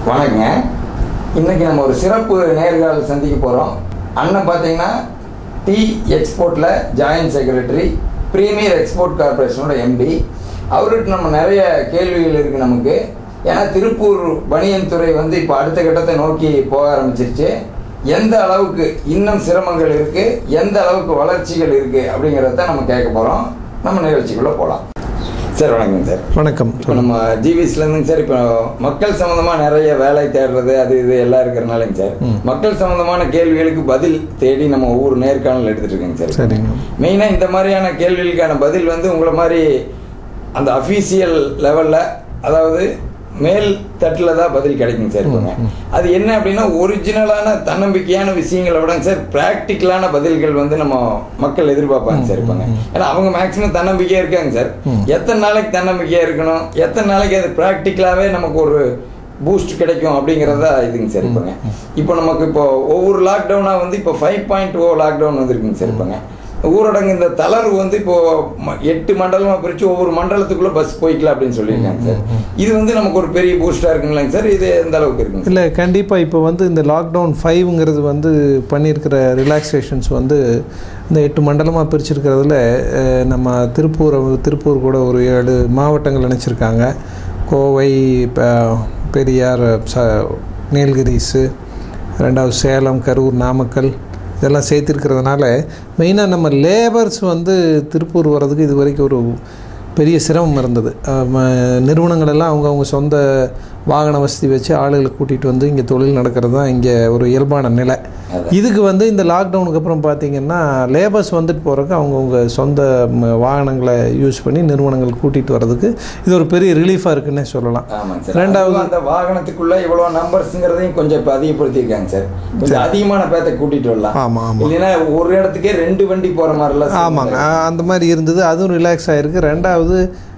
வணக்கங்க இன்னைக்கு நம்ம ஒரு சிறப்பு நேர்காணல் சந்திக்க போகிறோம் அண்ணன் பார்த்தீங்கன்னா டி எக்ஸ்போர்ட்டில் ஜாயின்ட் செக்ரட்டரி ப்ரீமியர் எக்ஸ்போர்ட் கார்பரேஷனோட எம்டி அவர்கிட்ட நம்ம நிறைய கேள்விகள் இருக்குது நமக்கு ஏன்னா திருப்பூர் பனியன் துறை வந்து இப்போ அடுத்த கட்டத்தை நோக்கி போக ஆரம்பிச்சிருச்சு எந்த அளவுக்கு இன்னும் சிரமங்கள் இருக்குது எந்த அளவுக்கு வளர்ச்சிகள் இருக்குது அப்படிங்கிறத நம்ம கேட்க போகிறோம் நம்ம நிகழ்ச்சிக்குள்ளே போகலாம் சார் வணக்கம் சார் வணக்கம் இப்போ நம்ம ஜிவிஸ்லேருந்துங்க சார் இப்போ மக்கள் சம்மந்தமாக நிறைய வேலை தேடுறது அது இது எல்லாம் இருக்கிறனாலங்க சார் மக்கள் சம்மந்தமான கேள்விகளுக்கு பதில் தேடி நம்ம ஒவ்வொரு நேர்காணல் எடுத்துட்டு இருக்கோங்க சார் சரிங்க மெயினாக இந்த மாதிரியான கேள்விகளுக்கான பதில் வந்து உங்களை மாதிரி அந்த அஃபீஷியல் லெவலில் அதாவது மேல் தட்டில் தான் பதில் கிடைக்குங்க சார் இப்போங்க அது என்ன அப்படின்னா ஒரிஜினலான தன்னம்பிக்கையான விஷயங்களை விடங்க சார் ப்ராக்டிக்கலான பதில்கள் வந்து நம்ம மக்கள் எதிர்பார்ப்பாங்க சார் இப்போங்க ஏன்னா அவங்க மேக்ஸிமம் தன்னம்பிக்கையாக இருக்காங்க சார் எத்தனை நாளைக்கு தன்னம்பிக்கையாக இருக்கணும் எத்தனை நாளைக்கு அது ப்ராக்டிக்கலாகவே நமக்கு ஒரு பூஸ்ட் கிடைக்கும் அப்படிங்கிறதா இதுங்க சார் இப்போங்க இப்போ நமக்கு இப்போ ஒவ்வொரு லாக்டவுனாக வந்து இப்போ ஃபைவ் பாயிண்ட் ஓ லாக்டவுன் வந்துருக்குங்க சார் இப்போங்க ஊரடங்கு இந்த தளர்வு வந்து இப்போ ம- எட்டு மண்டலமா பிரிச்சு ஒவ்வொரு மண்டலத்துக்குள்ள பஸ் போய்க்கலாம் அப்படின்னு சொல்லியிருக்காங்க சார் இது வந்து நமக்கு ஒரு பெரிய பூஸ்டா இருக்குங்களாங்க சார் இது எந்த அளவுக்கு இருக்குங்க சார் இல்லை கண்டிப்பாக இப்போ வந்து இந்த லாக்டவுன் ஃபைவ்ங்கிறது வந்து பண்ணியிருக்கிற ரிலாக்ஸேஷன்ஸ் வந்து இந்த எட்டு மண்டலமாக பிரிச்சிருக்கிறதுல அஹ், நம்ம திருப்பூர் திருப்பூர் கூட ஒரு ஏழு மாவட்டங்கள் நினச்சிருக்காங்க கோவை ப- பெரியார் ச நீலகிரிஸு ரெண்டாவது சேலம் கரூர் நாமக்கல் இதெல்லாம் சேர்த்திருக்கிறதுனால மெயினாக நம்ம லேபர்ஸ் வந்து திருப்பூர் வர்றதுக்கு இது வரைக்கும் ஒரு பெரிய சிரமம் இருந்தது அஹ் ம- நிறுவனங்கள் எல்லாம் அவங்கவுங்க சொந்த வாகன வசதி வச்சு ஆளுகளை கூட்டிகிட்டு வந்து இங்கே தொழில் நடக்கிறது தான் இங்கே ஒரு இயல்பான நிலை இதுக்கு வந்து இந்த லாக்டவுனுக்கு அப்புறம் பார்த்தீங்கன்னா லேபர்ஸ் வந்துட்டு போகிறதுக்கு அவங்கவுங்க சொந்த ம, வாகனங்களை யூஸ் பண்ணி நிறுவனங்கள் கூட்டிகிட்டு வர்றதுக்கு இது ஒரு பெரிய ரிலீஃபாக இருக்குன்னே சொல்லலாம் ஆமாங்க சார் ரெண்டாவது- ரெண்டாவது அந்த வாகனத்துக்குள்ள இவ்வளவு நம்பர்ஸ்ங்கிறதையும் கொஞ்சம் இப்போ அதிகப்படுத்தியிருக்காங்க சார் கொஞ்சம் அதிகமான பேத்தை கூட்டிட்டு வரலாம் ஆமாம் ஆமாம் இல்லைன்னா ஒரு இடத்துக்கே ரெண்டு வண்டி போற மாதிரிலாம் ஆமாங்க அ- அந்த மாதிரி இருந்தது அதுவும் ரிலாக்ஸ் ஆகிருக்கு ரெண்டாவது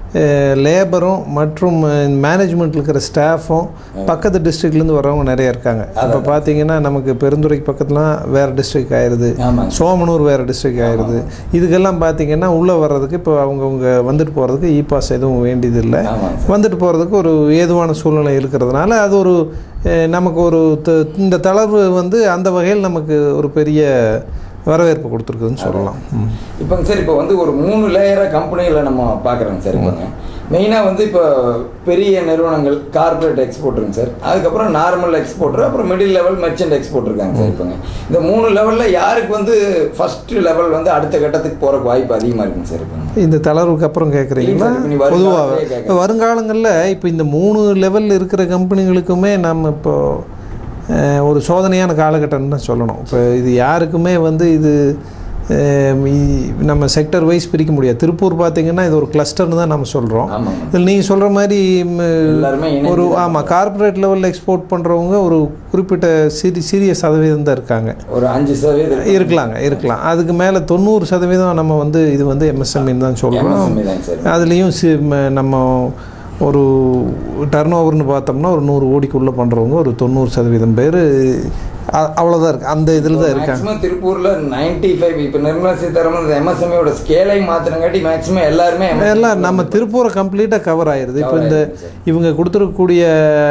லேபரும் மற்றும் மேனேஜ்மெண்ட் இருக்கிற ஸ்டாஃபும் பக்கத்து டிஸ்ட்ரிக்ட்லேருந்து வர்றவங்க நிறைய இருக்காங்க இப்போ பார்த்தீங்கன்னா நமக்கு பெருந்துறைக்கு பக்கத்துலாம் வேறு டிஸ்ட்ரிக்ட் ஆயிடுது ஆமாங்க சோமனூர் வேறு டிஸ்ட்ரிக்ட் ஆயிடுது இதுக்கெல்லாம் பார்த்தீங்கன்னா உள்ளே வர்றதுக்கு இப்போ அவங்கவுங்க வந்துட்டு போகிறதுக்கு இ பாஸ் எதுவும் வேண்டியதில்லை ஆமாங்க சார் வந்துட்டு போகிறதுக்கு ஒரு ஏதுவான சூழ்நிலை இருக்கிறதுனால அது ஒரு அஹ், நமக்கு ஒரு த- இந்த தளர்வு வந்து அந்த வகையில் நமக்கு ஒரு பெரிய வரவேற்பு கொடுத்துருக்குதுன்னு சொல்லலாம் ம். இப்போங்க சார் இப்போ வந்து ஒரு மூணு லேயராக கம்பெனிகளை நம்ம பார்க்குறோங்க சார் இப்போங்க மெயினாக வந்து இப்போ பெரிய நிறுவனங்கள் கார்ப்பரேட் எக்ஸ்போர்ட்டுங்க சார் அதுக்கப்புறம் நார்மல் எக்ஸ்போர்ட்டர் அப்புறம் மிடில் லெவல் மெர்ச்சன்ட் எக்ஸ்போர்ட் இருக்காங்க சார் இப்போங்க இந்த மூணு லெவலில் யாருக்கு வந்து ஃபர்ஸ்ட் லெவல் வந்து அடுத்த கட்டத்துக்கு போகிறக்கு வாய்ப்பு அதிகமாக இருக்குங்க சார் இப்போ இந்த தளர்வுக்கு அப்புறம் கேட்குறீங்களா இல்லைங்க சார், இப்ப நீ வருங்காலத்திலே பொதுவாக கேட்கறேன். வருங்காலங்களில் இப்போ இந்த மூணு லெவலில் இருக்கிற கம்பெனிகளுக்குமே நம்ம இப்போ அஹ், ஒரு சோதனையான காலகட்டம்னு தான் சொல்லணும் இப்போ இது யாருக்குமே வந்து இது அஹ், இ- நம்ம செக்டர் வைஸ் பிரிக்க முடியாது திருப்பூர் பார்த்தீங்கன்னா இது ஒரு கிளஸ்டர்னு தான் நம்ம சொல்கிறோம் ஆமாங்க இதில் நீங்கள் சொல்கிற மாதிரி ம், எல்லாருமே இணைந்து ஒரு தான் ஆமாம் கார்ப்பரேட் லெவலில் எக்ஸ்போர்ட் பண்ணுறவங்க ஒரு குறிப்பிட்ட சிறி சிறிய சதவீதம் தான் இருக்காங்க ஒரு அஞ்சு சதவீதம் இருக்கலாங்க இருக்கலாம் அதுக்கு மேலே தொண்ணூறு சதவீதம் நம்ம வந்து இது வந்து எம்எஸ்எம்இன்னு தான் சொல்கிறோம் MSME தாங்க சார் அதுலேயும் சி ம- நம்ம ஒரு டர்ன் ஓவர்னு பார்த்தோம்னா ஒரு நூறு கோடிக்குள்ளே பண்ணுறவங்க ஒரு தொண்ணூறு சதவீதம் பேர் அவ்வளோதான் இருக்குது அந்த இதில் தான் இருக்காங்க மேக்ஸிமம் திருப்பூர்ல 95 ஃபைவ் இப்போ நிர்மலா சீதாராமன் எம்எஸ்எம்இயோட ஸ்கேலை மாத்திரங்காட்டி மேக்ஸிமம் எல்லாருமே MSME எல்லாம் நம்ம திருப்பூரை கம்ப்ளீட்டாக கவர் ஆயிடுது இப்போ இந்த ஆயிடுது சார். இவங்க கொடுத்துருக்கக்கூடிய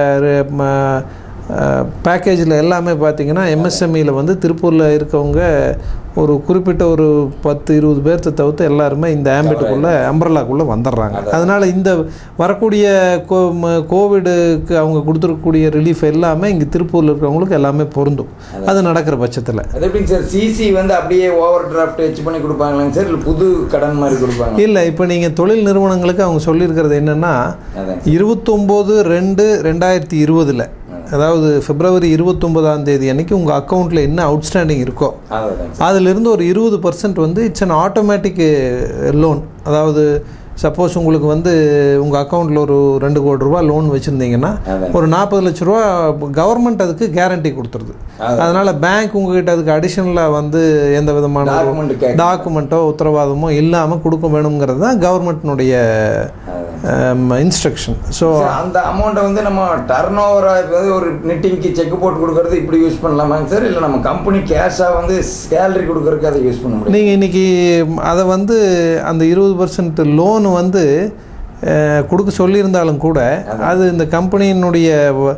பேக்கேஜில் எல்லாமே பார்த்தீங்கன்னா எம்எஸ்எம்இயில் வந்து திருப்பூரில் இருக்கவங்க ஒரு குறிப்பிட்ட ஒரு பத்து இருபது பேர்த்த தவிர்த்து எல்லாருமே இந்த ஆம்பிட்டுக்குள்ளே அம்பரலாக்குள்ளே வந்துடுறாங்க அதனால் இந்த வரக்கூடிய கோ ம- கோவிடுக்கு அவங்க கொடுத்துருக்கக்கூடிய ரிலீஃப் எல்லாமே இங்கே திருப்பூரில் இருக்கிறவங்களுக்கு எல்லாமே பொருந்தும் அது நடக்கிற பட்சத்தில் அது எப்படிங்க சார் சிசி வந்து அப்படியே ஓவர் டிராஃப்ட் வச்சு பண்ணி கொடுப்பாங்களாங்க சார் இல்லை புது கடன் மாதிரி கொடுப்பாங்க இல்லை இப்போ நீங்கள் தொழில் நிறுவனங்களுக்கு அவங்க சொல்லியிருக்கிறது என்னென்னா அதாங்க இருபத்தொம்போது ரெண்டு ரெண்டாயிரத்தி இருபதில் அதாவது பிப்ரவரி இருபத்தொம்போதாம் தேதி அன்னைக்கு உங்கள் அக்கௌண்ட்டில் என்ன அவுட்ஸ்டாண்டிங் இருக்கோ அதான் அதிலிருந்து ஒரு இருபது பர்சன்ட் வந்து இட்ஸ் அன் ஆட்டோமேட்டிக் லோன் அதாவது சப்போஸ் உங்களுக்கு வந்து உங்கள் அக்கௌண்ட்டில் ஒரு ரெண்டு கோடி ரூபா லோன் வச்சுருந்தீங்கன்னா அதான். ஒரு நாற்பது லட்ச ரூபா கவர்மெண்ட் அதுக்கு கேரண்டி கொடுத்துருது அதனால் பேங்க் உங்ககிட்ட அதுக்கு அடிஷ்னலாக வந்து எந்த விதமான ஒரு டாக்குமெண்ட் கேட்க டாக்குமெண்ட்டோ உத்தரவாதமோ இல்லாமல் கொடுக்க வேணுங்கிறது தான் கவர்மெண்ட்னுடைய இன்ஸ்ட்ரக்ஷன் ஸோ சார், அந்த அமௌண்ட்டை வந்து நம்ம டர்ன் ஓவராக ஒரு நிட்டிங்க்கு செக் போட்டு கொடுக்கறது இப்படி யூஸ் பண்ணலாமாங்க சார் இல்லை நம்ம கம்பெனி கேஷாக வந்து சேலரி கொடுக்கறதுக்கு அதை யூஸ் பண்ண முடியும் நீங்கள் இன்றைக்கி அதை வந்து அந்த இருபது பர்சன்ட் லோன் வந்து அஹ், கொடுக்க சொல்லியிருந்தாலும் கூட அது இந்த கம்பெனியினுடைய வ-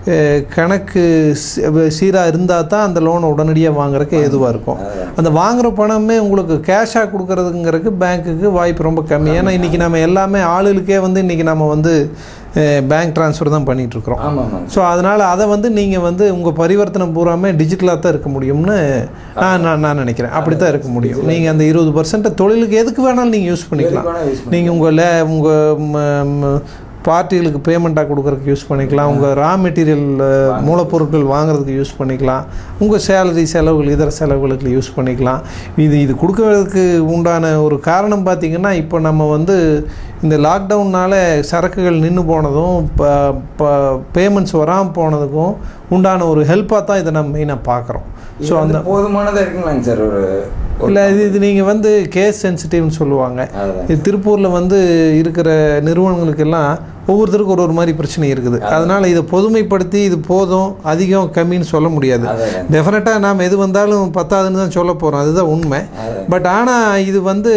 அஹ், கணக்கு சீராக இருந்தால் தான் அந்த லோனை உடனடியாக வாங்குறதுக்கு ஏதுவாக இருக்கும் அந்த வாங்குற பணமே உங்களுக்கு கேஷாக கொடுக்கறதுங்கிறதுக்கு பேங்க்குக்கு வாய்ப்பு ரொம்ப கம்மி ஏன்னா இன்றைக்கி நம்ம எல்லாமே ஆளுகளுக்கே வந்து இன்றைக்கி நம்ம வந்து பேங்க் ட்ரான்ஸ்ஃபர் தான் பண்ணிகிட்டு இருக்கிறோம் ஆமாம் ஆமாங்க ஸோ அதனால் அதை வந்து நீங்கள் வந்து உங்கள் பரிவர்த்தனை பூராமே டிஜிட்டலாக தான் இருக்க முடியும்னு நான் நான் நான் நினைக்கிறேன் அப்படி தான் இருக்க முடியும் நீங்கள் அந்த இருபது பர்சன்ட்டை தொழிலுக்கு எதுக்கு வேணாலும் நீங்கள் யூஸ் பண்ணிக்கலாம் எதுக்கு வேணா யூஸ் பண்ணி நீங்கள் உங்கள் லே உங்கள் பார்ட்டிகளுக்கு பேமெண்ட்டாக கொடுக்குறதுக்கு யூஸ் பண்ணிக்கலாம் உங்கள் ரா மெட்டீரியல் மூலப்பொருட்கள் வாங்குறதுக்கு யூஸ் பண்ணிக்கலாம் உங்கள் சேலரி செலவுகள் இதர செலவுகளுக்கு யூஸ் பண்ணிக்கலாம் இது இது கொடுக்கறதுக்கு உண்டான ஒரு காரணம் பார்த்திங்கன்னா இப்போ நம்ம வந்து இந்த லாக்டவுனால் சரக்குகள் நின்று போனதும் பேமெண்ட்ஸ் வராமல் போனதுக்கும் உண்டான ஒரு ஹெல்ப்பாக தான் இதை நம்ம மெயினாக பார்க்குறோம் ஸோ அந்த போதுமானதாக இருக்குங்களாங்க சார் ஒரு ஒரு- இல்லை இது இது நீங்கள் வந்து கேஸ் சென்சிட்டிவ்னு சொல்லுவாங்க அதுதான் இது திருப்பூரில் வந்து இருக்கிற நிறுவனங்களுக்கெல்லாம் ஒவ்வொருத்தருக்கும் ஒரு ஒரு மாதிரி பிரச்சனை இருக்குது அதனால் இதை பொதுமைப்படுத்தி இது போதும் அதிகம் கம்மின்னு சொல்ல முடியாது அதான் டெஃபினட்டாக நாம் எது வந்தாலும் பத்தாதுன்னு தான் சொல்ல போகிறோம் அதுதான் உண்மை அதான். பட் ஆனால் இது வந்து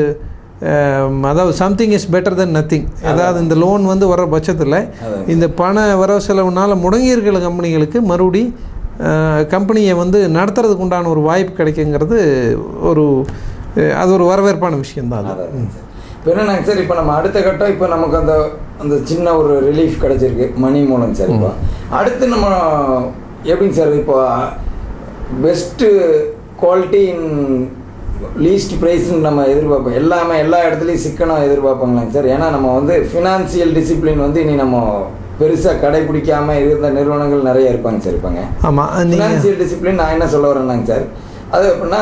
அஹ், அதாவது something is better then nothing அதாவது இந்த லோன் வந்து வர பட்சத்தில் அதான். இந்த பண வரவு செலவுனால முடங்கி இருக்கிற கம்பெனிகளுக்கு மறுபடி கம்பெனியை வந்து நடத்துறதுக்கு உண்டான ஒரு வாய்ப்பு கிடைக்குங்கிறது ஒரு அஹ், அது ஒரு வரவேற்பான விஷயம்தான் அது அதான் சார். இப்போ என்னன்னாங்க சார் இப்போ நம்ம அடுத்த கட்டம் இப்போ நமக்கு அந்த அந்த சின்ன ஒரு ரிலீஃப் கிடைச்சிருக்கு மணி மூலம் சார் இப்போ அடுத்து நம்ம எப்படிங்க சார் இப்போ பெஸ்ட்டு குவாலிட்டி இன் லீஸ்ட் ப்ரைஸ்ன்னு நம்ம எதிர்பார்ப்போம் எல்லாமே எல்லா இடத்துலையும் சிக்கனம் எதிர்பார்ப்பாங்களாங்க சார் ஏன்னா நம்ம வந்து ஃபினான்சியல் டிசிப்ளின் வந்து இனி நம்ம பெருசாக கடைபிடிக்காம இருந்த நிறுவனங்கள் நிறைய இருப்பாங்க சார் இருப்பாங்க ஆமாம் நீங்கள் ஃபினான்சியல் டிசிப்ளின் நான் என்ன சொல்ல வரேன்னாங்க சார் அது அப்படின்னா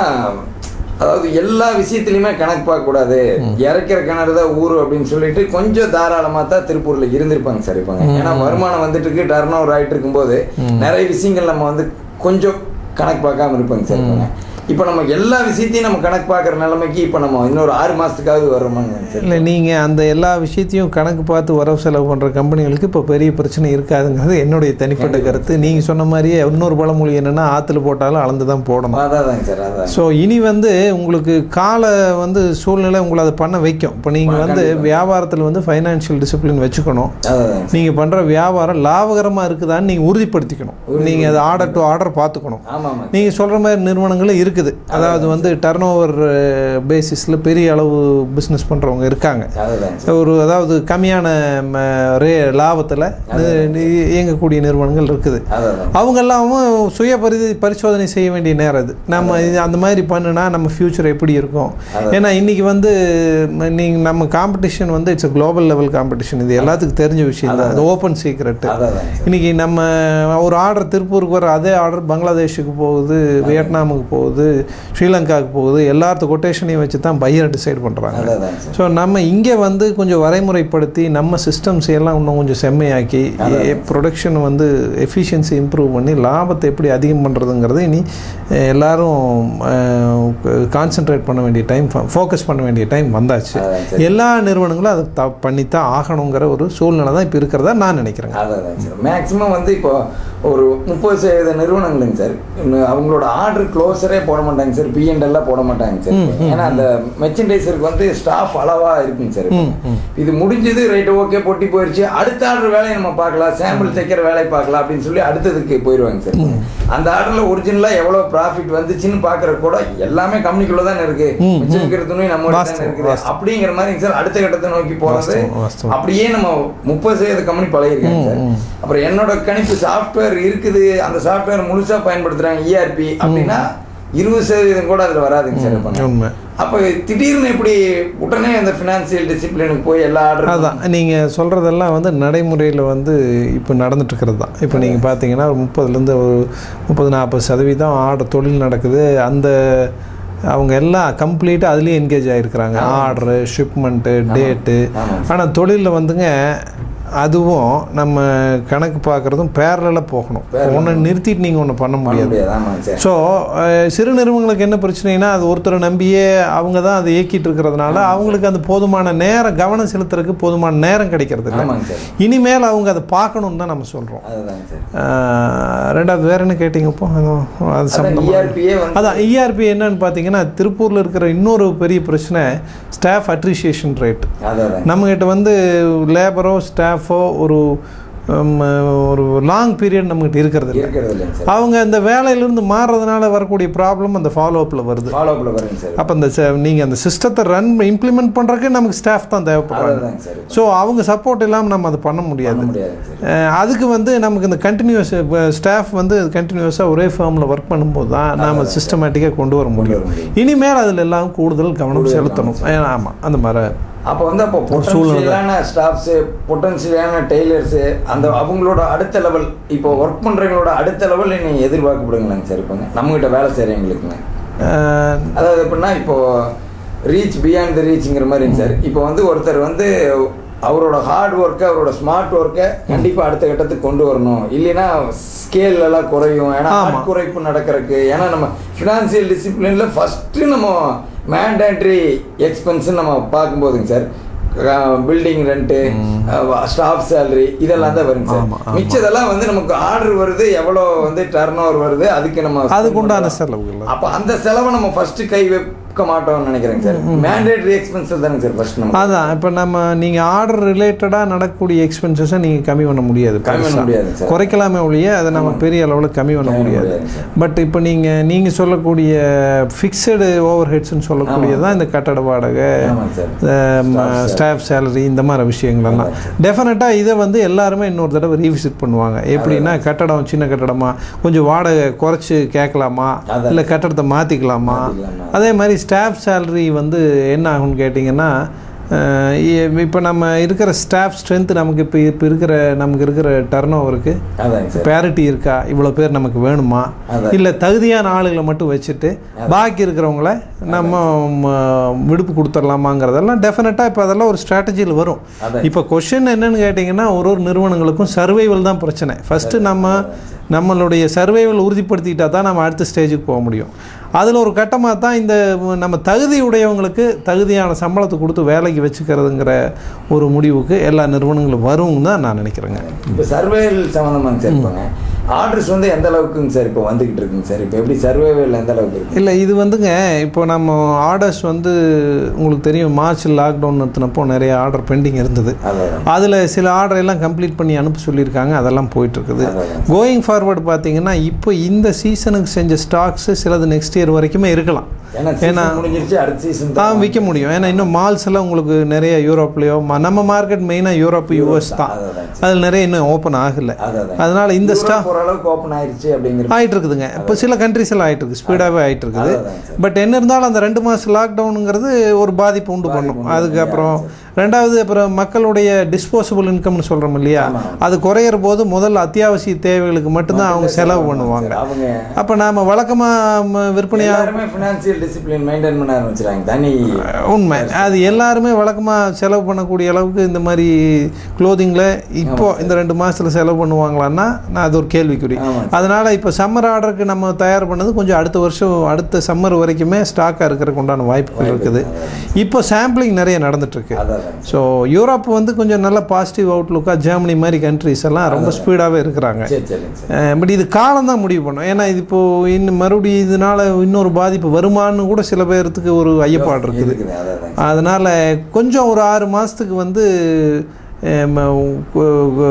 அதாவது எல்லா விஷயத்துலையுமே கணக்கு பார்க்கக்கூடாது இறக்கிற கிணறு தான் ஊர் அப்படின்னு சொல்லிட்டு கொஞ்சம் தாராளமாக தான் திருப்பூரில் இருந்திருப்பாங்க சார் இருப்பாங்க ஏன்னா வருமானம் வந்துட்டு இருக்கு டர்ன் ஓவர் ஆகிட்டு இருக்கும்போது நிறைய விஷயங்கள் நம்ம வந்து கொஞ்சம் கணக்கு பார்க்காம இருப்பாங்க சார் இருப்பாங்க இப்போ நம்ம எல்லா விஷயத்தையும் நம்ம கணக்கு பார்க்குற நிலைமைக்கு இப்போ நம்ம இன்னொரு ஆறு மாதத்துக்காவது வர்றோமாங்க சார் இல்லை நீங்கள் அந்த எல்லா விஷயத்தையும் கணக்கு பார்த்து வரவு செலவு பண்ணுற கம்பெனிகளுக்கு இப்போ பெரிய பிரச்சனை இருக்காதுங்கிறது என்னுடைய தனிப்பட்ட கருத்து நீங்கள் சொன்ன மாதிரியே இன்னொரு பழமொழி என்னென்னா ஆற்றுல போட்டாலும் அளந்து தான் போடணும் அதாதாங்க சார் அதான் ஸோ இனி வந்து உங்களுக்கு கால வந்து சூழ்நிலை உங்களை அதை பண்ண வைக்கும் இப்போ நீங்கள் வந்து வியாபாரத்தில் வந்து ஃபைனான்ஷியல் டிசிப்ளின் வச்சுக்கணும் அதான் நீங்கள் பண்ணுற வியாபாரம் லாபகரமாக இருக்குதான்னு நீங்கள் உறுதிப்படுத்திக்கணும் நீங்கள் அதை ஆர்டர் டு ஆர்டர் பார்த்துக்கணும் ஆமாம் ஆமாம் நீங்கள் சொல்கிற மாதிரி நிறுவனங்களும் இருக்குது அதாவது வந்து டர்ன் ஓவர் பேசிஸில் பெரிய அளவு பிஸ்னஸ் பண்ணுறவங்க இருக்காங்க அதான் ஒரு அதாவது கம்மியான ம, ரே லாபத்தில் இயங்கக்கூடிய நிறுவனங்கள் இருக்குது அதான் அவங்க எல்லாமும் சுய பரி பரிசோதனை செய்ய வேண்டிய நேரம் இது நம்ம இது அந்த மாதிரி பண்ணுனா நம்ம ஃப்யூச்சர் எப்படி இருக்கும் ஏன்னா இன்றைக்கி வந்து நீங்கள் நம்ம காம்படிஷன் வந்து இட்ஸ் குளோபல் லெவல் காம்படிஷன் இது எல்லாத்துக்கும் தெரிஞ்ச விஷயம் தான் அது ஓப்பன் சீக்ரெட்டு அதான் இன்னைக்கு நம்ம ஒரு ஆர்டர் திருப்பூருக்கு வர அதே ஆர்டர் பங்களாதேஷுக்கு போகுது வியட்நாமுக்கு போகுது ஸ்ரீலங்காவுக்கு போகுது எல்லாத்து கொட்டேஷனையும் வச்சு தான் பையர் டிசைட் பண்ணுறாங்க அதான் சார் ஸோ நம்ம இங்கே வந்து கொஞ்சம் வரைமுறைப்படுத்தி நம்ம சிஸ்டம்ஸ் எல்லாம் இன்னும் கொஞ்சம் செம்மையாக்கி ப்ரொடக்ஷன் வந்து எஃபிஷியன்சி இம்ப்ரூவ் பண்ணி லாபத்தை எப்படி அதிகம் பண்ணுறதுங்கிறது இனி அஹ், எல்லாரும் கான்சென்ட்ரேட் பண்ண வேண்டிய டைம் ஃபோக்கஸ் பண்ண வேண்டிய டைம் வந்தாச்சு அதான் சார் எல்லா நிறுவனங்களும் அதை த பண்ணித்தான் ஆகணுங்கிற ஒரு சூழ்நிலை தான் இப்போ இருக்கிறதா நான் நினைக்கிறேங்க அதான் சார் மேக்ஸிமம் வந்து இப்போ ஒரு முப்பது சதவீத நிறுவனங்களுங்க சார் இன்னும் அவங்களோட ஆர்டர் க்ளோஸரே போட மாட்டாங்க சார் பிஎன்எல்லாம் போட மாட்டாங்க சார் ஏன்னா அந்த மெர்ச்சன்டைசருக்கு வந்து ஸ்டாஃப் அளவா இருக்குங்க சார் இது முடிஞ்சது ரைட்டு ஓகே பொட்டி போயிடுச்சு அடுத்த ஆர்டர் வேலையை நம்ம பார்க்கலாம் சாம்பிள் தைக்கிற வேலையை பார்க்கலாம் அப்படின்னு சொல்லி அடுத்ததுக்கு போயிடுவாங்க சார் அந்த ஆர்டர்ல ஒரிஜினலா எவ்வளவு ப்ராஃபிட் வந்துச்சுன்னு பாக்குற கூட எல்லாமே கம்பெனிக்குள்ள தானே இருக்கு மிச்சம் இருக்கிற துணி நம்ம தானே வாஸ்தவம், இருக்குது அப்படிங்கிற மாதிரி சார் அடுத்த கட்டத்தை நோக்கி போறது வாஸ்தவம், வாஸ்தவம். அப்படியே நம்ம முப்பது சதவீத கம்பெனி பழகிருக்காங்க சார் அப்புறம் என்னோட கணிப்பு சாஃப்ட்வேர் இருக்குது அந்த சாஃப்ட்வேர் முழுசா பயன்படுத்துறாங்க இஆர்பி அப்படின்னா இருபது சதவீதம் கூட அதுல வராதுங்க சார் இருப்பாங்க உண்மை அப்ப திடீர்னு இப்படி உடனே அந்த பினான்சியல் டிசிப்ளினுக்கு போய் எல்லா ஆர்டர் அதான் நீங்கள் சொல்கிறதெல்லாம் வந்து நடைமுறையில் வந்து இப்போ நடந்துட்டுருக்கிறது தான் இப்போ நீங்கள் பார்த்தீங்கன்னா ஒரு முப்பதுலேருந்து ஒரு முப்பது நாற்பது சதவீதம் ஆர்டர் தொழில் நடக்குது அந்த அவங்க எல்லாம் கம்ப்ளீட்டாக அதுலேயே என்கேஜ் ஆகிருக்கிறாங்க ஆர்டரு ஷிப்மெண்ட்டு டேட்டு ஆமாம். ஆனால் தொழிலில் வந்துங்க அதுவும் நம்ம கணக்கு பார்க்குறதும் பேரலாக போகணும் ஒன்று நிறுத்திட்டு நீங்கள் ஒன்று பண்ண பண்ண முடியாது முடியாது ஆமாங்க சார் ஸோ சிறு நிறுவனங்களுக்கு என்ன பிரச்சனைனா அது ஒருத்தரை நம்பியே அவங்க தான் அதை இயக்கிட்டு இருக்கிறதுனால அவங்களுக்கு அந்த போதுமான நேரம் கவனம் செலுத்துறதுக்கு போதுமான நேரம் கிடைக்கிறது இல்லை ஆமாங்க சார் இனிமேல் அவங்க அதை பார்க்கணுன்னு தான் நம்ம சொல்கிறோம் அதுதாங்க சார் ரெண்டாவது வேற என்ன கேட்டீங்க இப்போ அது அதான் சம்மந்தமா இஆர்பியே வந்து அதான் இஆர்பி என்னன்னு பார்த்தீங்கன்னா திருப்பூரில் இருக்கிற இன்னொரு பெரிய பிரச்சனை ஸ்டாஃப் அட்ரிஷியேஷன் ரேட் அதான் நம்மகிட்ட வந்து லேபரோ ஸ்டாஃபோ ஒரு ம், ஒரு லாங் பீரியட் நம்மகிட்ட இருக்கிறது இல்ல. இருக்கிறது இல்லைங்க சார் அவங்க அந்த வேலையிலிருந்து மாறுறதுனால வரக்கூடிய ப்ராப்ளம் அந்த ஃபாலோ அப்பில் வருது ஃபாலோ அப்பில் வருங்க சார் அப்போ அந்த நீங்கள் அந்த சிஸ்டத்தை ரன் இம்ப்ளிமெண்ட் பண்ணுறதுக்கு நமக்கு ஸ்டாஃப் தான் தேவைப்படுறாங்க அதுதாங்க சார் ஸோ அவங்க சப்போர்ட் இல்லாமல் நம்ம அதை பண்ண முடியாது பண்ண முடியாதுங்க சார் அஹ் அதுக்கு வந்து நமக்கு இந்த கண்டினியூஸ் ஸ்டாஃப் வந்து கண்டினியூஸாக ஒரே ஃபார்மில் ஒர்க் பண்ணும்போது தான் நாம் சிஸ்டமேட்டிக்காக கொண்டு வர முடியும் வர முடியும். இனிமேல் அதில் எல்லாம் கூடுதல் கவனம் செலுத்தணும் ஆமாம் அந்த மாதிரி அப்போ வந்து அப்போ பொட்டன்ஷியலான ஸ்டாஃப்ஸு பொட்டன்ஷியலான டெய்லர்ஸு அந்த அவங்களோட அடுத்த லெவல் இப்போ ஒர்க் பண்ணுறவங்களோட அடுத்த லெவல் நீங்கள் எதிர்பார்க்கப்படுங்களாங்க சார் இப்போங்க நம்மகிட்ட வேலை செய்கிறவங்களுக்குங்க அஹ் அதாவது எப்படின்னா இப்போ ரீச் பியாண்ட் த ரீச்ங்கிற மாதிரிங்க சார் இப்போ வந்து ஒருத்தர் வந்து அவரோட ஹார்ட் ஒர்க்கை அவரோட ஸ்மார்ட் ஒர்க்கை கண்டிப்பாக அடுத்த கட்டத்துக்கு கொண்டு வரணும் இல்லைன்னா ஸ்கேல் எல்லாம் குறையும் ஏன்னா ஆமா. ஆட் குறைப்பு நடக்கிறதுக்கு ஏன்னா நம்ம ஃபினான்சியல் டிசிப்ளினில் ஃபஸ்ட்டு நம்ம மேண்டேட்ரி எக்ஸ்பென்ஸ் நம்ம பார்க்கும்போதுங்க sir building rent staff salary இதெல்லாம் தான் வருங்க ஆமா, சார் ஆமா. மிச்சதெல்லாம் வந்து நமக்கு ஆர்டர் வருது எவ்வளோ வந்து டர்ன் ஓவர் வருது அதுக்கு நம்ம அதுக்கு உண்டான spend செலவுகள் அப்போ அந்த செலவை நம்ம ஃபர்ஸ்ட் கை வைக்க மாட்டோம்னு நினைக்கிறேங்க சார் மேண்டேட்டரி எக்ஸ்பென்சஸ் தானே சார் ஃபர்ஸ்ட் நம்ம அதான் இப்போ நம்ம நீங்கள் ஆர்டர் ரிலேட்டடாக நடக்கக்கூடிய எக்ஸ்பென்சஸை நீங்கள் கம்மி பண்ண முடியாது கம்மி பண்ண பெருசா. முடியாதுங்க சார். குறைக்கலாமே ஒழிய அதை நம்ம பெரிய அளவில் கம்மி பண்ண கம்மி பண்ண முடியாது முடியாதுங்க சார். பட் இப்போ நீங்கள் நீங்கள் சொல்லக்கூடிய ஃபிக்ஸடு ஓவர் ஹெட்ஸ்னு சொல்லக்கூடியது தான் இந்த கட்டட வாடகை ஆமாங்க சார் ஸ்டாஃப் சேலரி இந்த மாதிரி விஷயங்கள் எல்லாம் டெஃபினட்டாக இதை வந்து எல்லாருமே இன்னொரு தடவை ரீவிசிட் பண்ணுவாங்க எப்படின்னா கட்டடம் சின்ன கட்டடமா கொஞ்சம் வாடகை குறைச்சி கேட்கலாமா அதான். இல்லை கட்டடத்தை மாற்றிக்கலாமா மாத்திக்கலாமா. அதே மாதிரி ஸ்டாஃப் சேலரி வந்து என்ன ஆகும்னு கேட்டிங்கன்னா இப்போ நம்ம இருக்கிற ஸ்டாஃப் ஸ்ட்ரென்த் நமக்கு இப்போ இப்போ இருக்கிற நமக்கு இருக்கிற டர்ன் ஓவருக்கு அதாங்க சார் பேரிட்டி இருக்கா இவ்வளோ பேர் நமக்கு வேணுமா அதான். இல்லை தகுதியான ஆளுகளை மட்டும் வச்சுட்டு பாக்கி இருக்கிறவங்கள நம்ம ம, விடுப்பு கொடுத்துடலாமாங்கிறதெல்லாம் டெஃபினட்டாக இப்போ அதெல்லாம் ஒரு ஸ்ட்ராட்டஜியில் வரும் அதான். இப்போ கொஷின் என்னன்னு கேட்டிங்கன்னா ஒரு ஒரு நிறுவனங்களுக்கும் சர்வைவல் தான் பிரச்சனை ஃபஸ்ட்டு நம்ம நம்மளுடைய சர்வைவல் உறுதிப்படுத்திக்கிட்டா தான் நம்ம அடுத்த ஸ்டேஜுக்கு போக முடியும் அதில் ஒரு கட்டமாக தான் இந்த நம்ம தகுதி உடையவங்களுக்கு தகுதியான சம்பளத்தை கொடுத்து வேலைக்கு வச்சுக்கிறதுங்கிற ஒரு முடிவுக்கு எல்லா நிறுவனங்களும் வரும்னு தான் நான் நினைக்கிறேங்க இப்போ சர்வேல் சம்மந்தமாங்க சார் இப்போங்க ஆர்டர்ஸ் வந்து எந்த அளவுக்குங்க சார் இப்போ வந்துகிட்டு இருக்குங்க சார் இப்போ எப்படி சர்வேவில் எந்த அளவுக்கு இருக்கு இல்லை இது வந்துங்க இப்போ நம்ம ஆர்டர்ஸ் வந்து உங்களுக்கு தெரியும் மார்ச் லாக்டவுன் நிறுத்தினப்போ நிறைய ஆர்டர் பெண்டிங் இருந்தது அதான் அதில் சில ஆர்டர் எல்லாம் கம்ப்ளீட் பண்ணி அனுப்ப சொல்லியிருக்காங்க அதெல்லாம் போயிட்டுருக்குது அதான். கோயிங் ஃபார்வர்டு பார்த்தீங்கன்னா இப்போ இந்த சீசனுக்கு செஞ்ச ஸ்டாக்ஸு சிலது நெக்ஸ்ட் இயர் வரைக்குமே இருக்கலாம் ஏன்னா ஏன்னா season முடிஞ்சிருச்சு அடுத்த சீசன் தான் விற்க முடியும் ஏன்னா இன்னும் மால்ஸ் எல்லாம் உங்களுக்கு நிறைய யூரோப்லேயோ நம்ம மார்க்கெட் மெயினாக யூரோப் யூஎஸ் தான் அதான் அதில் நிறைய இன்னும் ஓப்பன் ஆகலை அதான் அதனால இந்த ஸ்டா யூரோப் ஓரளவுக்கு ஓப்பன் ஆயிருச்சு அப்படிங்கிற ஆயிட்டு இருக்குதுங்க இப்போ சில கண்ட்ரிஸ் எல்லாம் ஆயிட்டு இருக்கு ஸ்பீடாகவே ஆயிட்டு இருக்குது அதான் சார். பட் என்ன இருந்தாலும் அந்த ரெண்டு மாதம் லாக்டவுனுங்கிறது ஒரு பாதிப்பு உண்டு பண்ணும் அதுக்கப்புறம் ரெண்டாவது அப்புறம் மக்களுடைய டிஸ்போசபிள் இன்கம்னு சொல்கிறோம் இல்லையா ஆமா. அது குறையிற போது முதல்ல அத்தியாவசிய தேவைகளுக்கு மட்டும்தான் அவங்க செலவு பண்ணுவாங்க அவங்க அப்போ நாம் வழக்கமாக விற்பனையாக எல்லாருமே ஃபினான்சியல் டிசிப்ளின் மெயின்டைன் பண்ண ஆரம்பிச்சிட்டாங்க தனி உண்மை அது எல்லாருமே வழக்கமாக செலவு பண்ணக்கூடிய அளவுக்கு இந்த மாதிரி க்ளோதிங்கில் இப்போ இந்த ரெண்டு மாதத்தில் செலவு பண்ணுவாங்களான்னா நான் அது ஒரு கேள்விக்குறி ஆமாம் அதனால் இப்போ சம்மர் ஆர்டருக்கு நம்ம தயார் பண்ணது கொஞ்சம் அடுத்த வருஷம் அடுத்த சம்மர் வரைக்குமே ஸ்டாக்காக இருக்கிறதுக்கு உண்டான வாய்ப்புகள் இருக்குது இப்போ சாம்பிளிங் நிறைய நடந்துட்டுருக்கு அதான் ஸோ யூரோப் வந்து கொஞ்சம் நல்ல பாசிட்டிவ் அவுட்லுக்காக ஜெர்மனி மாதிரி கண்ட்ரிஸ் எல்லாம் ரொம்ப ஸ்பீடாகவே இருக்கிறாங்க சரி சரிங்க சார் பட் இது காலம் தான் முடிவு பண்ணும் ஏன்னா இது இப்போ இன்னும் மறுபடியும் இதனால இன்னொரு பாதிப்பு வருமானு கூட சில பேர்த்துக்கு ஒரு ஐயப்பாடு இருக்குது இருக்குது அதான் அதனால் கொஞ்சம் ஒரு ஆறு மாதத்துக்கு வந்து ஹம், கு-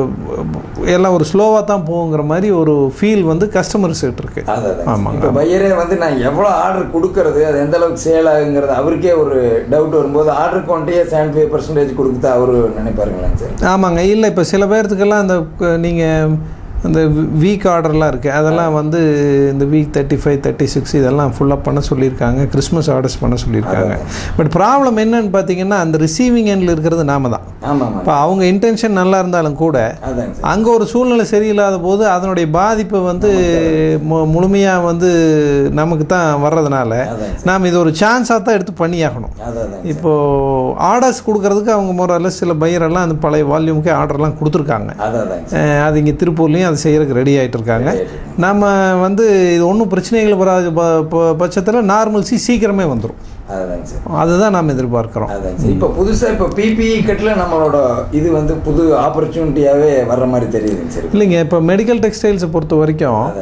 கு- எல்லாம் ஒரு ஸ்லோவாக தான் போகுங்கிற மாதிரி ஒரு ஃபீல் வந்து கஸ்டமர்ஸ் கிட்ட இருக்கு அதான் ஆமாங்க, இப்போ பையரே வந்து நான் எவ்வளோ ஆர்டர் கொடுக்கறது அது எந்த அளவுக்கு சேல் ஆகுங்கிறது அவருக்கே ஒரு டவுட் வரும்போது ஆர்டர் குவான்டிட்டியே செவன்டி ஃபைவ் பர்சன்டேஜ் கொடுத்தா அவரு நினைப்பாருங்களாங்க சார் ஆமாங்க இல்லை இப்போ சில பேர்த்துக்கெல்லாம் அந்த நீங்கள் அந்த வீக் ஆர்டர்லாம் இருக்குது அதெல்லாம் வந்து இந்த week thirty five thirty six இதெல்லாம் ஃபுல்லாக பண்ண சொல்லியிருக்காங்க கிறிஸ்மஸ் ஆர்டர்ஸ் பண்ண சொல்லியிருக்காங்க பட் ப்ராப்ளம் என்னன்னு பார்த்தீங்கன்னா அந்த ரிசீவிங் எண்டில் இருக்கிறது நாம தான் ஆமாம் இப்போ அவங்க இன்டென்ஷன் நல்லா இருந்தாலும் கூட அதாங்க சார் அங்கே ஒரு சூழ்நிலை சரியில்லாத போது அதனுடைய பாதிப்பு வந்து மு முழுமையாக வந்து நமக்கு தான் வர்றதுனால அதாங்க நாம் இது ஒரு சான்ஸாக தான் எடுத்து பண்ணியாகணும் அதான் இப்போது ஆர்டர்ஸ் கொடுக்கறதுக்கு அவங்க முறையில் சில பையரெல்லாம் அந்த பழைய வால்யூமுக்கே ஆர்டர்லாம் கொடுத்துருக்காங்க அதான் அதாங்க அஹ் அது இங்கே திருப்பூர்லேயும் அதை செய்கிறதுக்கு ரெடி ஆகிட்டு இருக்காங்க நம்ம வந்து இது ஒன்றும் பிரச்சனைகள் வராத ப- ப- பட்சத்தில் நார்மல்சி சீக்கிரமே வந்துடும் அதாங்க சார் அதுதான் நாம் எதிர்பார்க்குறோம் அதாங்க சார் இப்போ புதுசாக இப்போ பிபிஇ கட்டில் நம்மளோட இது வந்து புது ஆப்பர்ச்சுனிட்டியாகவே வர்ற மாதிரி தெரியுதுங்க சார் இல்லைங்க இப்போ மெடிக்கல் டெக்ஸ்டைல்ஸை பொறுத்த வரைக்கும் அதாங்க சார்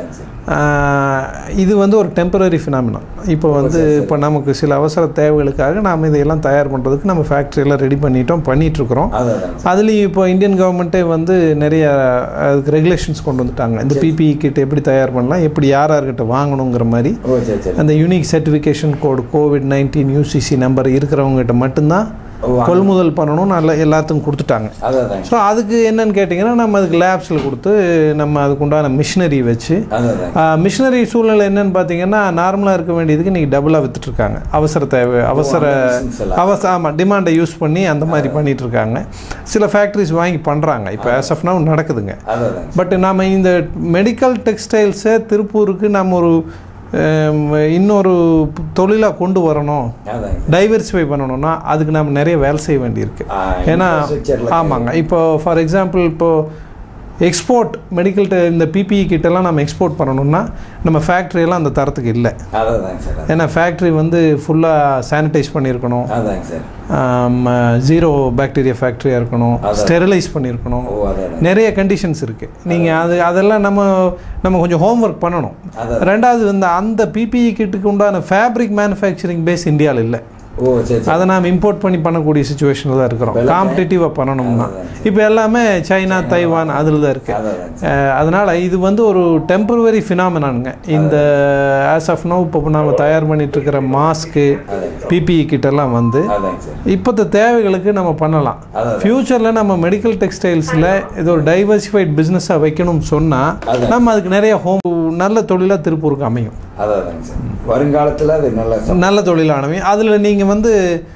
ஆஹ், இது வந்து ஒரு டெம்பரரி ஃபினாமினா இப்போ வந்து இப்போ நமக்கு சில அவசர தேவைகளுக்காக நாம் இதையெல்லாம் தயார் பண்ணுறதுக்கு நம்ம ஃபேக்ட்ரியெல்லாம் ரெடி பண்ணிட்டோம் பண்ணிகிட்ருக்குறோம் அதான் அதாங்க சார் அதுலேயும் இப்போ இந்தியன் கவர்மெண்ட்டே வந்து நிறைய அதுக்கு ரெகுலேஷன்ஸ் கொண்டு வந்துட்டாங்க இந்த பிபிஇ கிட் எப்படி தயார் பண்ணலாம் எப்படி யார் யார்கிட்ட வாங்கணுங்கிற மாதிரி ஓ சரி சரி அந்த unique certification code COVID nineteen UCC number இருக்கிறவங்ககிட்ட மட்டும்தான் ஓ, கொள்முதல் பண்ணணும் நல்ல எல்லாத்துக்கும் கொடுத்துட்டாங்க அதான் அதாங்க ஸோ அதுக்கு என்னன்னு கேட்டிங்கன்னா நம்ம அதுக்கு லேப்ஸில் கொடுத்து நம்ம அதுக்கு உண்டான மிஷினரி வச்சு அதான் அதாங்க மிஷினரி சூழ்நிலை என்னன்னு பார்த்தீங்கன்னா நார்மலாக இருக்க வேண்டியதுக்கு இன்றைக்கி டபுளாக வித்துட்ருக்காங்க அவசர தேவை அவசர அந்த machines எல்லாம். அவசர ஆமாம் டிமாண்டை யூஸ் பண்ணி அந்த மாதிரி பண்ணிட்டு இருக்காங்க சில ஃபேக்ட்ரிஸ் வாங்கி பண்ணுறாங்க இப்போ ஆஸ் ஆஃப் நவ் நடக்குதுங்க அதான் அதாங்க பட் நாம் இந்த மெடிக்கல் டெக்ஸ்டைல்ஸை திருப்பூருக்கு நம்ம ஒரு ஹம், இன்னொரு தொழிலாக கொண்டு வரணும் அதாங்க டைவர்சிஃபை பண்ணணும்னா அதுக்கு நம்ம நிறைய வேலை செய்ய வேண்டியிருக்கு ஆ, ஏன்னா infrastructure ல ஆமாங்க இப்போ ஃபார் எக்ஸாம்பிள் இப்போ எக்ஸ்போர்ட் மெடிக்கல் இந்த பிபிஇ கிட்டெல்லாம் நம்ம எக்ஸ்போர்ட் பண்ணணும்னா நம்ம ஃபேக்ட்ரியெல்லாம் அந்த தரத்துக்கு இல்லை அதான் அதாங்க சார் ஏன்னா ஃபேக்ட்ரி வந்து ஃபுல்லாக சானிடைஸ் பண்ணியிருக்கணும் அதாங்க சார் ஜீரோ பாக்டீரியா ஃபேக்ட்ரியாக இருக்கணும் அதான். ஸ்டெரிலைஸ் பண்ணியிருக்கணும் ஓ அதான் அதாங்க. நிறைய கண்டிஷன்ஸ் இருக்குது நீங்கள் அது அதெல்லாம் நம்ம நம்ம கொஞ்சம் ஹோம்ஒர்க் பண்ணணும் அதான் ரெண்டாவது வந்து அந்த பிபிஇ கிட்டுக்கு உண்டான ஃபேப்ரிக் மேனுஃபேக்சரிங் பேஸ் இந்தியாவில் இல்லை ஓ சரி சரி அதை நாம் இம்போர்ட் பண்ணி பண்ணக்கூடிய சுச்சுவேஷனில் தான் இருக்கிறோம் இப்ப எல்லாமே- காம்படிட்டிவாக பண்ணணும்னா அதான். இப்போ எல்லாமே சைனா தைவான் அதில் தான் இருக்குது அதான் அதாங்க அதனால் இது வந்து ஒரு டெம்பரவரி ஃபினாமினானுங்க இந்த ஆஸ் ஆஃப் நோ இப்போ நம்ம தயார் பண்ணிட்டு இருக்கிற மாஸ்க்கு அதாங்க பிபிஇ கிட்டெல்லாம் வந்து அதாங்க சார் இப்போத்த தேவைகளுக்கு நம்ம பண்ணலாம் அதான். ஃப்யூச்சரில் நம்ம மெடிக்கல் டெக்ஸ்டைல்ஸில் இது ஒரு டைவர்சிஃபைட் பிஸ்னஸாக வைக்கணும்னு சொன்னால் அதான். நம்ம அதுக்கு நிறைய ஹோம் நல்ல தொழிலாக திருப்பூருக்கு அமையும் அதான் அதாங்க சார் வருங்காலத்தில் அது நல்ல சம் நல்ல தொழிலாக அமையும் அதில் நீங்கள் வந்து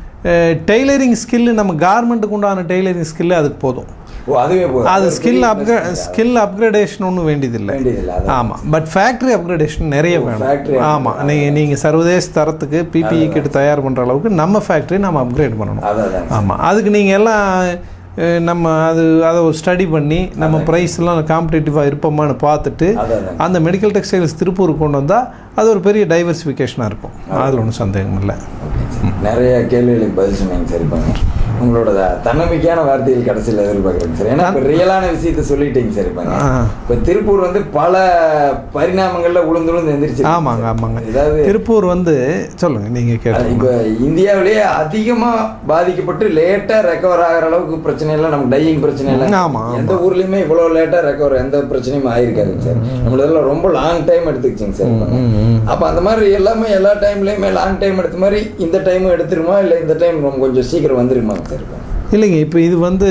டெய்லரிங் ஸ்கில்லு நம்ம கார்மெண்ட்டுக்கு உண்டான டெய்லரிங் ஸ்கில்லு அதுக்கு போதும் ஓ அதுவே போதும் அது ஒரு ஸ்கில் பெரிய அப்கிரே investment. ஸ்கில் அப்கிரேடேஷன் ஒன்றும் வேண்டியதில்லை வேண்டியதில்லை அதான் ஆமாம் பட் ஃபேக்ட்ரி அப்கிரேடேஷன் நிறைய ஓ, வேணும் factory ஆமாம் நீங்கள் நீங்கள் சர்வதேச தரத்துக்கு பிபிஇ கிட்ட தயார் பண்ணுற அளவுக்கு நம்ம ஃபேக்ட்ரி நம்ம அப்கிரேட் பண்ணணும் அதான் அதாங்க ஆமாம் அதுக்கு நீங்கள் எல்லாம் அஹ், நம்ம அது அதை ஒரு ஸ்டடி பண்ணி நம்ம ப்ரைஸ்லாம் காம்படிட்டிவாக இருப்போமான்னு பார்த்துட்டு அதான் அதாங்க அந்த மெடிக்கல் டெக்ஸ்டைல்ஸ் திருப்பூருக்கு கொண்டு வந்தால் அது ஒரு பெரிய டைவர்சிஃபிகேஷனாக இருக்கும் அதில் ஒன்றும் சந்தேகம் இல்லை ஓகே சார். நிறைய கேள்விகளுக்கு பதில் சொன்னீங்க சரி பாருங்க உங்களோட தன்னம்பிக்கையான வார்த்தைகள் கடைசியில் எதிர்பார்க்குறேங்க சார் ஏன்னா இப்போ ரியலான விஷயத்த சொல்லிட்டீங்க சரி பாருங்க ஆ. இப்போ திருப்பூர் வந்து பல பரிணாமங்களில் உளுந்து உளுந்து எந்திரிச்சு ஆமாங்க ஆமாங்க ஏதாவது திருப்பூர் வந்து சொல்லுங்கள் நீங்கள் கேட்டு இப்போ இந்தியாவிலேயே அதிகமாக பாதிக்கப்பட்டு லேட்டாக ரெக்கவர் ஆகிற அளவுக்கு பிரச்சனை இல்லை நமக்கு டையிங் பிரச்சனை இல்லை ஆமா, ஆமா. எந்த ஊர்லேயுமே இவ்வளோ லேட்டாக ரெக்கவர் எந்த பிரச்சனையும் ஆயிருக்காதுங்க சார் நம்மளதெல்லாம் ரொம்ப லாங் டைம் எடுத்துக்கிச்சிங்க சார் அப்போ அந்த மாதிரி எல்லாமே எல்லா டைம்லேயுமே லாங் டைம் எடுத்த மாதிரி இந்த டைமும் எடுத்துருமா இல்லை இந்த டைம் ரொம்ப கொஞ்சம் சீக்கிரம் வந்துருமாங்க சார் இப்போ இல்லைங்க இப்போ இது வந்து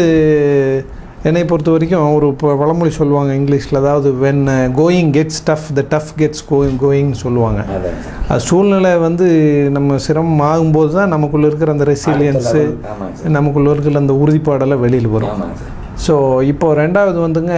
என்னை பொறுத்த வரைக்கும் ஒரு ப- பழமொழி சொல்லுவாங்க இங்கிலீஷில் அதாவது when going gets tough the tough gets going going சொல்லுவாங்க அதான் சார் அது சூழ்நிலை வந்து நம்ம சிரமம் ஆகும்போது தான் நமக்குள்ளே இருக்கிற அந்த ரெசிலியன்ஸு level. ஆமாங்க சார் நமக்குள்ளே இருக்கிற அந்த உறுதிப்பாடெல்லாம் வெளியில் வரும் ஆமாங்க சார் ஸோ இப்போ ரெண்டாவது வந்துங்க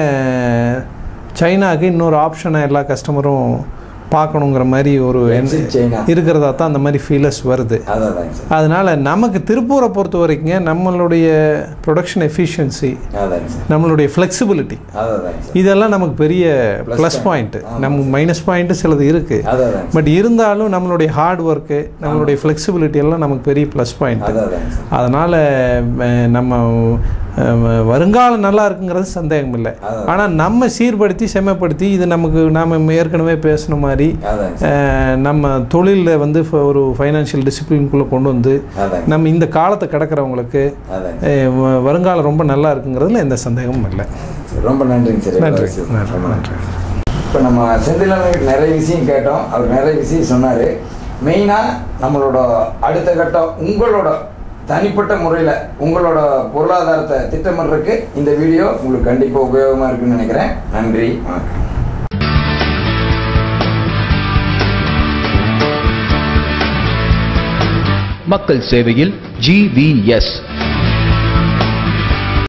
சைனாக்கு இன்னொரு ஆப்ஷனை எல்லா கஸ்டமரும் பார்க்கணுங்கிற மாதிரி ஒரு எண்ண- Exit China. இருக்கிறதா தான் அந்த மாதிரி ஃபீலர்ஸ் வருது அதான் அதாங்க சார் அதனால் நமக்கு திருப்பூரை பொறுத்த வரைக்குங்க நம்மளுடைய ப்ரொடக்ஷன் எஃபிஷியன்சி அதாங்க சார் நம்மளுடைய ஃப்ளெக்சிபிலிட்டி அதான் அதாங்க சார் இதெல்லாம் நமக்கு பெரிய Plus ப்ளஸ் point. பாயிண்ட் ஆமா. நமக்கு மைனஸ் பாயிண்ட்டு சிலது இருக்குது அதான் அதாங்க சார் பட் இருந்தாலும் நம்மளுடைய ஹார்ட் ஒர்க்கு நம்மளுடைய ஃப்ளெக்சிபிலிட்டி எல்லாம் நமக்கு பெரிய ப்ளஸ் பாயிண்ட் அதான் அதாங்க சார் அதனால் நம்ம அஹ், வருங்காலம் நல்லா இருக்குங்கிறது சந்தேகம் இல்லை அதான். ஆனால் நம்ம சீர்படுத்தி செம்மைப்படுத்தி இது நமக்கு நாம் ஏற்கனவே பேசின மாதிரி அதாங்க சார் அஹ், நம்ம தொழிலில் வந்து ஃப- ஒரு ஃபைனான்ஷியல் டிசிப்ளின்குள்ளே கொண்டு வந்து அதாங்க நம்ம இந்த காலத்தை கடக்கிறவங்களுக்கு அதாங்க அஹ், வ- வருங்காலம் ரொம்ப நல்லா இருக்குங்கிறதுல எந்த சந்தேகமும் இல்லை சார் ரொம்ப நன்றிங்க சார் நன்றி ரொம்ப நன்றி நன்றி நன்றி இப்போ நம்ம செந்திலனுக்கு நிறைய விஷயம் கேட்டோம் அவர் நிறைய விஷயம் சொன்னார் மெயினாக நம்மளோட அடுத்த கட்டம் உங்களோட தனிப்பட்ட முறையில் உங்களோட பொருளாதாரத்தை திட்டமிடுறதுக்கு இந்த வீடியோ உங்களுக்கு கண்டிப்பாக உபயோகமாக இருக்குன்னு நினைக்கிறேன் நன்றி வணக்கம் மக்கள் சேவையில் ஜிவிஎஸ்